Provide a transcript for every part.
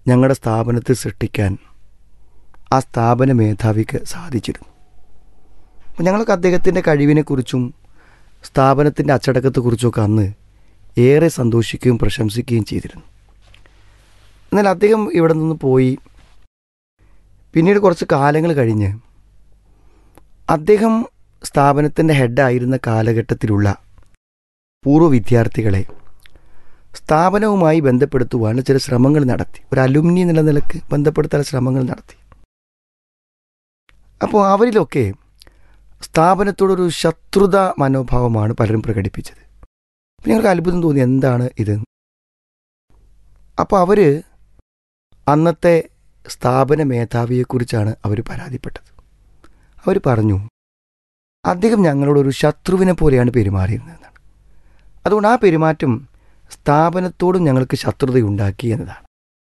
ഞങ്ങളുടെ സ്ഥാപനത്തിൽ സൃഷ്ടിക്കാൻ ആ സ്ഥാപന മേധാവിക്ക് സാധിച്ചിരുന്നു അപ്പോൾ ഞങ്ങൾക്ക് അദ്ദേഹത്തിൻ്റെ കഴിവിനെക്കുറിച്ചും സ്ഥാപനത്തിൻ്റെ അച്ചടക്കത്തെക്കുറിച്ചുമൊക്കെ അന്ന് ഏറെ സന്തോഷിക്കുകയും പ്രശംസിക്കുകയും ചെയ്തിരുന്നു എന്നാൽ അദ്ദേഹം ഇവിടെ നിന്ന് പോയി പിന്നീട് കുറച്ച് കാലങ്ങൾ കഴിഞ്ഞ് അദ്ദേഹം സ്ഥാപനത്തിൻ്റെ ഹെഡായിരുന്ന കാലഘട്ടത്തിലുള്ള പൂർവ്വ വിദ്യാർത്ഥികളെ സ്ഥാപനവുമായി ബന്ധപ്പെടുത്തുവാൻ ചില ശ്രമങ്ങൾ നടത്തി ഒരു അലുമിനി എന്നുള്ള നിലക്ക് ബന്ധപ്പെടുത്താൻ ശ്രമങ്ങൾ നടത്തി അപ്പോൾ അവരിലൊക്കെ സ്ഥാപനത്തോടൊരു ശത്രുത മനോഭാവമാണ് പലരും പ്രകടിപ്പിച്ചത് അപ്പോൾ ഞങ്ങൾക്ക് അത്ഭുതം തോന്നി എന്താണ് ഇത് അപ്പോൾ അവർ അന്നത്തെ സ്ഥാപന മേധാവിയെക്കുറിച്ചാണ് അവർ പരാതിപ്പെട്ടത് അവർ പറഞ്ഞു അദ്ദേഹം ഞങ്ങളോടൊരു ശത്രുവിനെ പോലെയാണ് പെരുമാറിയിരുന്നതെന്നാണ് അതുകൊണ്ട് ആ പെരുമാറ്റം സ്ഥാപനത്തോടും ഞങ്ങൾക്ക് ശത്രുതയുണ്ടാക്കി എന്നതാണ്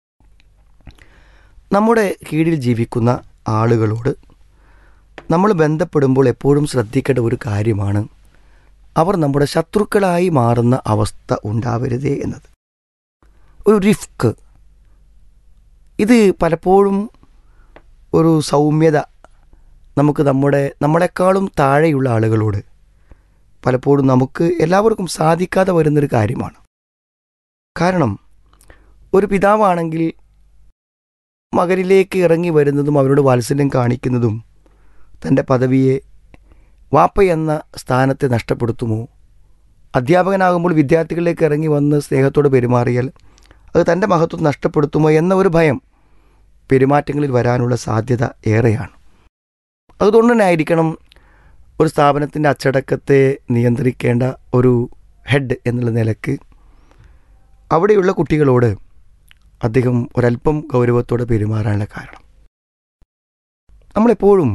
നമ്മുടെ കീഴിൽ ജീവിക്കുന്ന ആളുകളോട് നമ്മൾ ബന്ധപ്പെടുമ്പോൾ എപ്പോഴും ശ്രദ്ധിക്കേണ്ട ഒരു കാര്യമാണ് അവർ നമ്മുടെ ശത്രുക്കളായി മാറുന്ന അവസ്ഥ ഉണ്ടാവരുതേ എന്നത് ഒരു റിഫ്ക്ക് ഇത് പലപ്പോഴും ഒരു സൗമ്യത നമുക്ക് നമ്മുടെ നമ്മളെക്കാളും താഴെയുള്ള ആളുകളോട് പലപ്പോഴും നമുക്ക് എല്ലാവർക്കും സാധിക്കാതെ വരുന്നൊരു കാര്യമാണ് കാരണം ഒരു പിതാവാണെങ്കിൽ മകരിലേക്ക് ഇറങ്ങി വരുന്നതും അവരോട് വാത്സല്യം കാണിക്കുന്നതും തൻ്റെ പദവിയെ വാപ്പ എന്ന സ്ഥാനത്തെ നഷ്ടപ്പെടുത്തുമോ അധ്യാപകനാകുമ്പോൾ വിദ്യാർത്ഥികളിലേക്ക് ഇറങ്ങി വന്ന് സ്നേഹത്തോടെ പെരുമാറിയാൽ അത് തൻ്റെ മഹത്വം നഷ്ടപ്പെടുത്തുമോ എന്ന ഒരു ഭയം പെരുമാറ്റങ്ങളിൽ വരാനുള്ള സാധ്യത ഏറെയാണ് അതുകൊണ്ട് തന്നെ ആയിരിക്കണം ഒരു സ്ഥാപനത്തിൻ്റെ അച്ചടക്കത്തെ നിയന്ത്രിക്കേണ്ട ഒരു ഹെഡ് എന്നുള്ള നിലക്ക് അവിടെയുള്ള കുട്ടികളോട് അദ്ദേഹം ഒരല്പം ഗൗരവത്തോടെ പെരുമാറാനുള്ള കാരണം നമ്മളെപ്പോഴും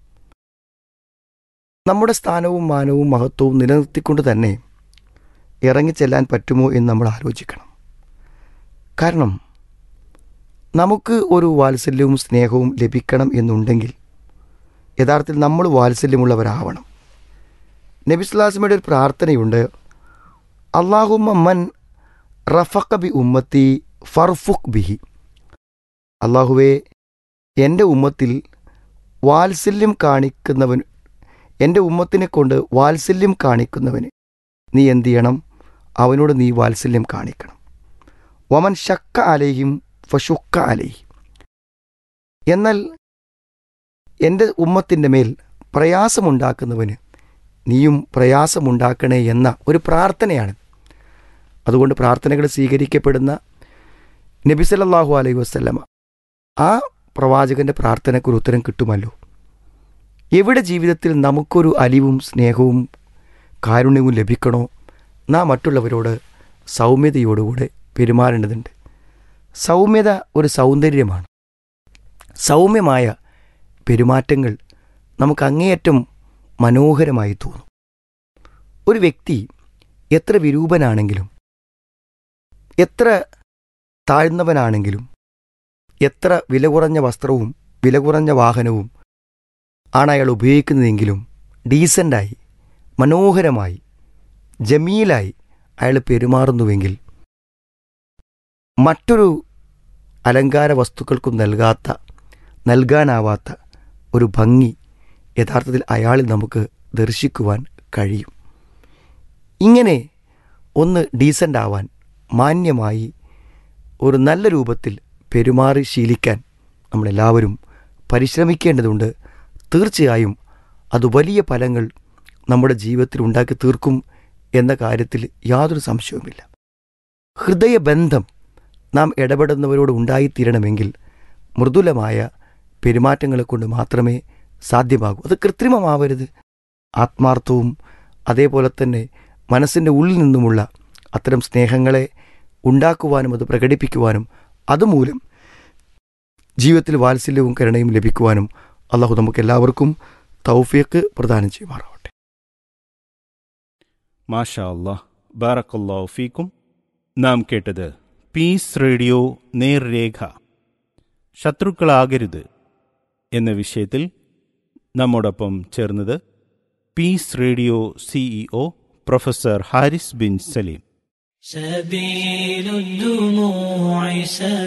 നമ്മുടെ സ്ഥാനവും മാനവും മഹത്വവും നിലനിർത്തിക്കൊണ്ട് തന്നെ ഇറങ്ങിച്ചെല്ലാൻ പറ്റുമോ എന്ന് നമ്മൾ ആലോചിക്കണം കാരണം നമുക്ക് ഒരു വാത്സല്യവും സ്നേഹവും ലഭിക്കണം എന്നുണ്ടെങ്കിൽ യഥാർത്ഥത്തിൽ നമ്മൾ വാത്സല്യമുള്ളവരാവണം നബിസ്ലാസ്മയുടെ ഒരു പ്രാർത്ഥനയുണ്ട് അള്ളാഹുമ്മ മൻ റഫക്ക ബി ഉമ്മത്തി ഫർഫുക് ബിഹി അള്ളാഹുവെ എൻ്റെ ഉമ്മത്തിൽ വാത്സല്യം കാണിക്കുന്നവൻ എൻ്റെ ഉമ്മത്തിനെ കൊണ്ട് വാത്സല്യം കാണിക്കുന്നവന് നീ എന്തു ചെയ്യണം അവനോട് നീ വാത്സല്യം കാണിക്കണം വമൻ ഷക്ക അലയും ഫഷുക്ക അലൈഹി എന്നാൽ എൻ്റെ ഉമ്മത്തിൻ്റെ മേൽ പ്രയാസമുണ്ടാക്കുന്നവന് നീയും പ്രയാസമുണ്ടാക്കണേ എന്ന ഒരു പ്രാർത്ഥനയാണ് അതുകൊണ്ട് പ്രാർത്ഥനകൾ സ്വീകരിക്കപ്പെടുന്ന നബി സല്ലല്ലാഹു അലൈഹി വസല്ലമ ആ പ്രവാചകന്റെ പ്രാർത്ഥനയ്ക്കൊരു ഉത്തരം കിട്ടുമല്ലോ എവിടെ ജീവിതത്തിൽ നമുക്കൊരു അലിവും സ്നേഹവും കാരുണ്യവും ലഭിക്കണോ നാം മറ്റുള്ളവരോട് സൗമ്യതയോടുകൂടെ പെരുമാറേണ്ടതുണ്ട് സൗമ്യത ഒരു സൗന്ദര്യമാണ് സൗമ്യമായ പെരുമാറ്റങ്ങൾ നമുക്ക് അങ്ങേയറ്റം മനോഹരമായി തോന്നും ഒരു വ്യക്തി എത്ര വിരൂപനാണെങ്കിലും എത്ര താഴ്ന്നവനാണെങ്കിലും എത്ര വില കുറഞ്ഞ വസ്ത്രവും വില കുറഞ്ഞ വാഹനവും ആണ് അയാൾ ഉപയോഗിക്കുന്നതെങ്കിലും ഡീസൻ്റായി മനോഹരമായി ജമീലായി അയാൾ പെരുമാറുന്നുവെങ്കിൽ മറ്റൊരു അലങ്കാര വസ്തുക്കൾക്കും നൽകാത്ത നൽകാനാവാത്ത ഒരു ഭംഗി യഥാർത്ഥത്തിൽ അയാളിൽ നമുക്ക് ദർശിക്കുവാൻ കഴിയും ഇങ്ങനെ ഒന്ന് ഡീസൻ്റ് ആവാൻ മാന്യമായി ഒരു നല്ല രൂപത്തിൽ പെരുമാറി ശീലിക്കാൻ നമ്മളെല്ലാവരും പരിശ്രമിക്കേണ്ടതുണ്ട് തീർച്ചയായും അത് വലിയ ഫലങ്ങൾ നമ്മുടെ ജീവിതത്തിൽ ഉണ്ടാക്കി തീർക്കും എന്ന കാര്യത്തിൽ യാതൊരു സംശയവുമില്ല ഹൃദയബന്ധം നാം ഇടപെടുന്നവരോട് ഉണ്ടായിത്തീരണമെങ്കിൽ മൃദുലമായ പെരുമാറ്റങ്ങളെ കൊണ്ട് മാത്രമേ സാധ്യമാകൂ അത് കൃത്രിമമാവരുത് ആത്മാർത്ഥവും അതേപോലെ തന്നെ മനസ്സിൻ്റെ ഉള്ളിൽ നിന്നുമുള്ള അത്തരം സ്നേഹങ്ങളെ ഉണ്ടാക്കുവാനും അത് പ്രകടിപ്പിക്കുവാനും അതുമൂലം ജീവിതത്തിൽ വാത്സല്യവും കരുണയും ലഭിക്കുവാനും അള്ളാഹു നമുക്ക് എല്ലാവർക്കും തൗഫിയക്ക് പ്രദാനം ചെയ്യുമാറാവട്ടെ മാഷാ അല്ലാഹ് ബാറക്കല്ലാഹു ഫീക്കും നാം കേട്ടത് പീസ് റേഡിയോ നേർരേഖ ശത്രുക്കളാകരുത് എന്ന വിഷയത്തിൽ നമ്മോടൊപ്പം ചേർന്നത് peace radio CEO professor Haris bin Saleem سبيل الدموع